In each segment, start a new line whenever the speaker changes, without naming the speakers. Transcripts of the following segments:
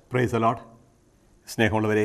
price allot സ്നേഹമുള്ളവരെ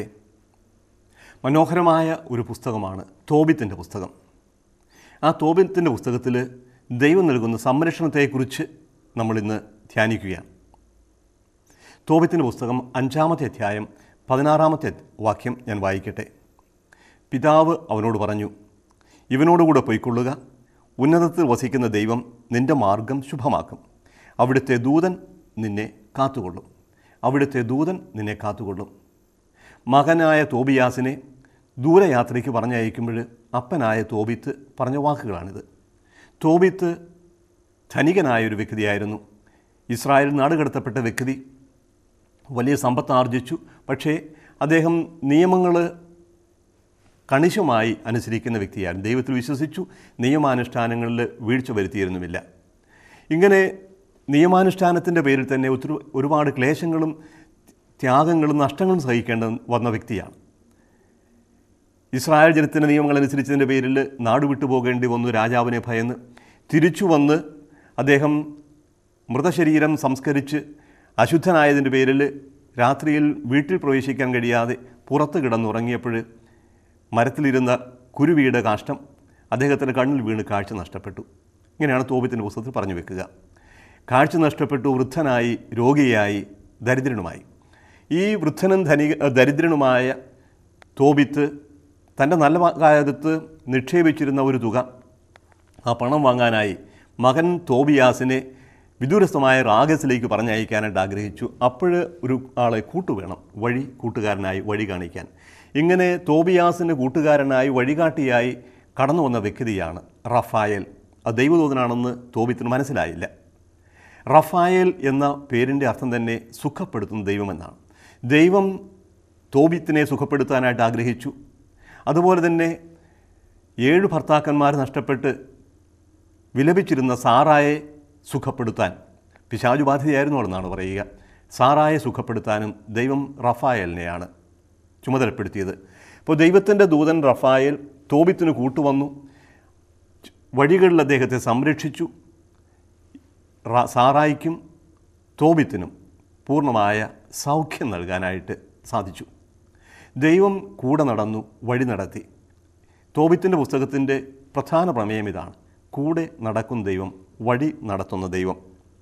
മനോഹരമായ ഒരു പുസ്തകമാണ് തോബിത്തിൻ്റെ പുസ്തകം ആ തോബിത്തിൻ്റെ പുസ്തകത്തിൽ ദൈവം നൽകുന്ന സംരക്ഷണത്തെക്കുറിച്ച് നമ്മളിന്ന് ധ്യാനിക്കുകയാണ് തോബിത്തിൻ്റെ പുസ്തകം അഞ്ചാമത്തെ അധ്യായം പതിനാറാമത്തെ വാക്യം ഞാൻ വായിക്കട്ടെ പിതാവ് അവനോട് പറഞ്ഞു ഇവനോടുകൂടെ പൊയ്ക്കൊള്ളുക ഉന്നതത്തിൽ വസിക്കുന്ന ദൈവം നിന്റെ മാർഗം ശുഭമാക്കും അവിടുത്തെ ദൂതൻ നിന്നെ കാത്തുകൊള്ളും അവിടുത്തെ ദൂതൻ നിന്നെ കാത്തുകൊള്ളും മകനായ തോബിയാസിനെ ദൂരയാത്രയ്ക്ക് പറഞ്ഞയക്കുമ്പോൾ അപ്പനായ തോബിത്ത് പറഞ്ഞ വാക്കുകളാണിത് തോബിത്ത് ധനികനായ ഒരു വ്യക്തിയായിരുന്നു ഇസ്രായേൽ നാടുകടത്തപ്പെട്ട വ്യക്തി വലിയ സമ്പത്ത് ആർജിച്ചു പക്ഷേ അദ്ദേഹം നിയമങ്ങൾ കണിശമായി അനുസരിക്കുന്ന വ്യക്തിയായിരുന്നു ദൈവത്തിൽ വിശ്വസിച്ചു നിയമാനുഷ്ഠാനങ്ങളിൽ വീഴ്ച വരുത്തിയിരുന്നുമില്ല ഇങ്ങനെ നിയമാനുഷ്ഠാനത്തിൻ്റെ പേരിൽ തന്നെ ഒത്തിരി ഒരുപാട് ക്ലേശങ്ങളും ത്യാഗങ്ങളും നഷ്ടങ്ങളും സഹിക്കേണ്ട വന്ന വ്യക്തിയാണ് ഇസ്രായേൽ ജനത്തിൻ്റെ നിയമങ്ങൾ അനുസരിച്ചതിൻ്റെ പേരിൽ നാട് വിട്ടു പോകേണ്ടി വന്നു രാജാവിനെ ഭയന്ന് തിരിച്ചു വന്ന് അദ്ദേഹം മൃതശരീരം സംസ്കരിച്ച് അശുദ്ധനായതിൻ്റെ പേരിൽ രാത്രിയിൽ വീട്ടിൽ പ്രവേശിക്കാൻ കഴിയാതെ പുറത്ത് കിടന്നുറങ്ങിയപ്പോൾ മരത്തിലിരുന്ന കുരുവിയുടെ കാഷ്ടം അദ്ദേഹത്തിൻ്റെ കണ്ണിൽ വീണ് കാഴ്ച നഷ്ടപ്പെട്ടു ഇങ്ങനെയാണ് തോപത്തിൻ്റെ പുസ്തകത്തിൽ പറഞ്ഞു വെക്കുക കാഴ്ച നഷ്ടപ്പെട്ടു വൃദ്ധനായി രോഗിയായി ദരിദ്രനുമായി ഈ വൃദ്ധനും ധനിക ദരിദ്രനുമായ തോബിത്ത് തൻ്റെ നല്ല കാലത്ത് നിക്ഷേപിച്ചിരുന്ന ഒരു തുക ആ പണം വാങ്ങാനായി മകൻ തോബിയാസിനെ വിദൂരസ്ഥമായ റാഗസിലേക്ക് പറഞ്ഞയക്കാനായിട്ട് ആഗ്രഹിച്ചു അപ്പോൾ ഒരു ആളെ കൂട്ടുവേണം വഴി കൂട്ടുകാരനായി വഴി കാണിക്കാൻ ഇങ്ങനെ തോബിയാസിൻ്റെ കൂട്ടുകാരനായി വഴികാട്ടിയായി കടന്നു വന്ന വ്യക്തിയാണ് റഫായൽ അത് ദൈവദൂതനാണെന്ന് തോബിത്തിന് മനസ്സിലായില്ല റഫായൽ എന്ന പേരിൻ്റെ അർത്ഥം തന്നെ സുഖപ്പെടുത്തുന്ന ദൈവമെന്നാണ് ദൈവം തോബിത്തിനെ സുഖപ്പെടുത്താനായിട്ട് ആഗ്രഹിച്ചു അതുപോലെ തന്നെ ഏഴ് ഭർത്താക്കന്മാർ നഷ്ടപ്പെട്ട് വിലപിച്ചിരുന്ന സാറായെ സുഖപ്പെടുത്താൻ പിശാചു ബാധിതയായിരുന്നു എന്നാണ് പറയുക സാറായെ സുഖപ്പെടുത്താനും ദൈവം റഫായലിനെയാണ് ചുമതലപ്പെടുത്തിയത് അപ്പോൾ ദൈവത്തിൻ്റെ ദൂതൻ റഫായൽ തോബിത്തിന് കൂട്ടുവന്നു വഴികളിൽ അദ്ദേഹത്തെ സംരക്ഷിച്ചു റ- സാറായിക്കും തോബിത്തിനും പൂർണ്ണമായ സൗഖ്യം നൽകാനായിട്ട് സാധിച്ചു ദൈവം കൂടെ നടന്നു വഴി നടത്തി തോബിത്തിൻ്റെ പുസ്തകത്തിൻ്റെ പ്രധാന പ്രമേയം ഇതാണ് കൂടെ നടക്കുന്ന ദൈവം വഴി നടത്തുന്ന ദൈവം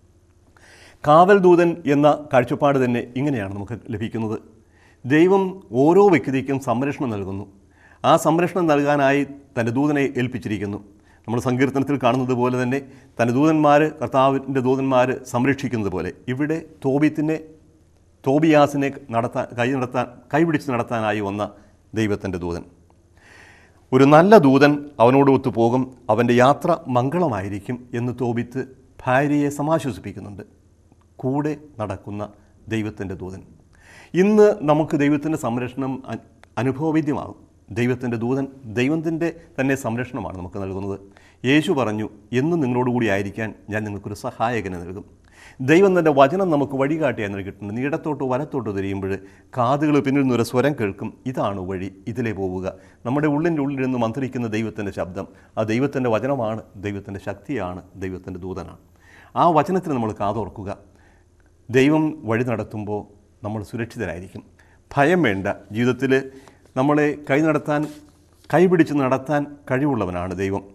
കാവൽ ദൂതൻ എന്ന കാഴ്ചപ്പാട് തന്നെ ഇങ്ങനെയാണ് നമുക്ക് ലഭിക്കുന്നത് ദൈവം ഓരോ വ്യക്തിക്കും സംരക്ഷണം നൽകുന്നു ആ സംരക്ഷണം നൽകാനായി തൻ്റെ ദൂതനെ ഏൽപ്പിച്ചിരിക്കുന്നു നമ്മൾ സങ്കീർത്തനത്തിൽ കാണുന്നത് പോലെ തന്നെ തൻ്റെ ദൂതന്മാർ കർത്താവിൻ്റെ ദൂതന്മാർ സംരക്ഷിക്കുന്നത് പോലെ ഇവിടെ തോബിത്തിനെ തോബിയാസിനെ നടത്താൻ കൈ നടത്താൻ കൈപിടിച്ച് നടത്താനായി വന്ന ദൈവത്തിൻ്റെ ദൂതൻ ഒരു നല്ല ദൂതൻ അവനോട് ഒത്തു പോകും അവൻ്റെ യാത്ര മംഗളമായിരിക്കും എന്ന് തോബിത്ത് ഭാര്യയെ സമാശ്വസിപ്പിക്കുന്നുണ്ട് കൂടെ നടക്കുന്ന ദൈവത്തിൻ്റെ ദൂതൻ ഇന്ന് നമുക്ക് ദൈവത്തിൻ്റെ സംരക്ഷണം അ- അനുഭവവേദ്യമാകും ദൈവത്തിൻ്റെ ദൂതൻ ദൈവത്തിൻ്റെ തന്നെ സംരക്ഷണമാണ് നമുക്ക് നൽകുന്നത് യേശു പറഞ്ഞു എന്നും നിങ്ങളോടുകൂടി ആയിരിക്കാൻ ഞാൻ നിങ്ങൾക്കൊരു സഹായകനെ നൽകും ദൈവം തൻ്റെ വചനം നമുക്ക് വഴികാട്ടിയായി നൽകിയിട്ടുണ്ട് നീ ഇടത്തോട്ടോ വലത്തോട്ടോ തിരിയുമ്പോൾ കാതുകൾ പിന്നിൽ നിന്നൊരു സ്വരം കേൾക്കും ഇതാണ് വഴി ഇതിലേ പോവുക നമ്മുടെ ഉള്ളിൻ്റെ ഉള്ളിൽ നിന്ന് മന്ത്രിക്കുന്ന ദൈവത്തിൻ്റെ ശബ്ദം ആ ദൈവത്തിൻ്റെ വചനമാണ് ദൈവത്തിൻ്റെ ശക്തിയാണ് ദൈവത്തിൻ്റെ ദൂതനാണ് ആ വചനത്തിന് നമ്മൾ കാതോർക്കുക ദൈവം വഴി നടത്തുമ്പോൾ നമ്മൾ സുരക്ഷിതരായിരിക്കും ഭയം വേണ്ട ജീവിതത്തിൽ നമ്മളെ കൈ നടത്താൻ കൈപിടിച്ച് നടത്താൻ കഴിവുള്ളവനാണ് ദൈവം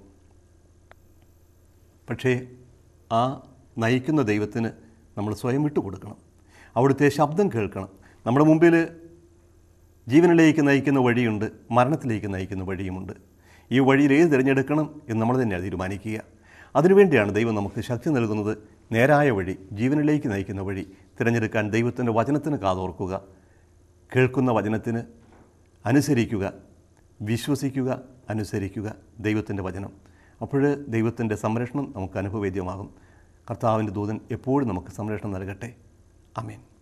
പക്ഷേ ആ നയിക്കുന്ന ദൈവത്തിന് നമ്മൾ സ്വയം വിട്ടുകൊടുക്കണം അവിടുത്തെ ശബ്ദം കേൾക്കണം നമ്മുടെ മുമ്പിൽ ജീവനിലേക്ക് നയിക്കുന്ന വഴിയുണ്ട് മരണത്തിലേക്ക് നയിക്കുന്ന വഴിയുമുണ്ട് ഈ വഴിയിൽ ഏത് തിരഞ്ഞെടുക്കണം എന്ന് നമ്മൾ തന്നെയാണ് തീരുമാനിക്കുക അതിനുവേണ്ടിയാണ് ദൈവം നമുക്ക് ശക്തി നൽകുന്നത് നേരായ വഴി ജീവനിലേക്ക് നയിക്കുന്ന വഴി തിരഞ്ഞെടുക്കാൻ ദൈവത്തിൻ്റെ വചനത്തിന് കാതോർക്കുക കേൾക്കുന്ന വചനത്തിന് അനുസരിക്കുക വിശ്വസിക്കുക അനുസരിക്കുക ദൈവത്തിൻ്റെ വചനം അപ്പോൾ ദൈവത്തിൻ്റെ സംരക്ഷണം നമുക്ക് അനുഭവവേദ്യമാകും കർത്താവിൻ്റെ ദൂതൻ എപ്പോഴും നമുക്ക് സംരക്ഷണം നൽകട്ടെ അമേൻ